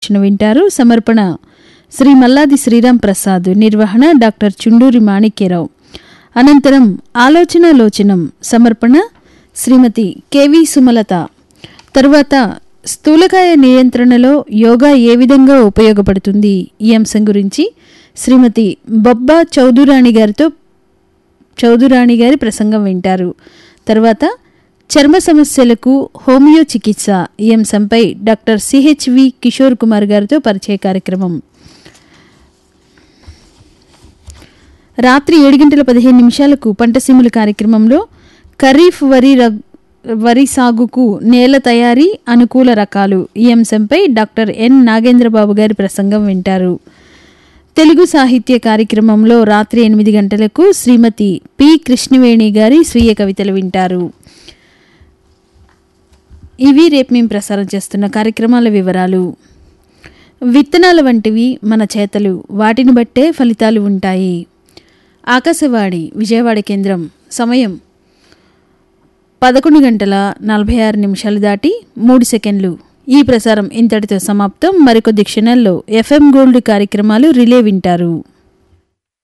సంభాషణ వింటారు సమర్పణ శ్రీ మల్లాది శ్రీరామ్ ప్రసాద్ నిర్వహణ డాక్టర్ చుండూరి మాణిక్యరావు అనంతరం ఆలోచన లోచనం సమర్పణ శ్రీమతి కెవి సుమలత తరువాత స్థూలకాయ నియంత్రణలో యోగా ఏ విధంగా ఉపయోగపడుతుంది ఈ అంశం గురించి శ్రీమతి బొబ్బా చౌదురాణి గారితో చౌదురాణి గారి ప్రసంగం వింటారు తర్వాత చర్మ సమస్యలకు హోమియో చికిత్స ఈ అంశంపై డాక్టర్ సిహెచ్వి కిషోర్ కుమార్ గారితో పరిచయ కార్యక్రమం రాత్రి ఏడు గంటల పదిహేను నిమిషాలకు పంటసీముల కార్యక్రమంలో ఖరీఫ్ వరి రగ్- వరి సాగుకు నేల తయారీ అనుకూల రకాలు ఈ అంశంపై డాక్టర్ ఎన్ నాగేంద్రబాబు గారి ప్రసంగం వింటారు తెలుగు సాహిత్య కార్యక్రమంలో రాత్రి ఎనిమిది గంటలకు శ్రీమతి పి కృష్ణవేణి గారి స్వీయ కవితలు వింటారు ఇవి రేపు మేము ప్రసారం చేస్తున్న కార్యక్రమాల వివరాలు విత్తనాల వంటివి మన చేతలు వాటిని బట్టే ఫలితాలు ఉంటాయి ఆకాశవాణి విజయవాడ కేంద్రం సమయం పదకొండు గంటల నలభై ఆరు నిమిషాలు దాటి మూడు సెకండ్లు ఈ ప్రసారం ఇంతటితో సమాప్తం మరికొద్ది క్షణాల్లో ఎఫ్ఎం గోల్డ్ కార్యక్రమాలు రిలే వింటారు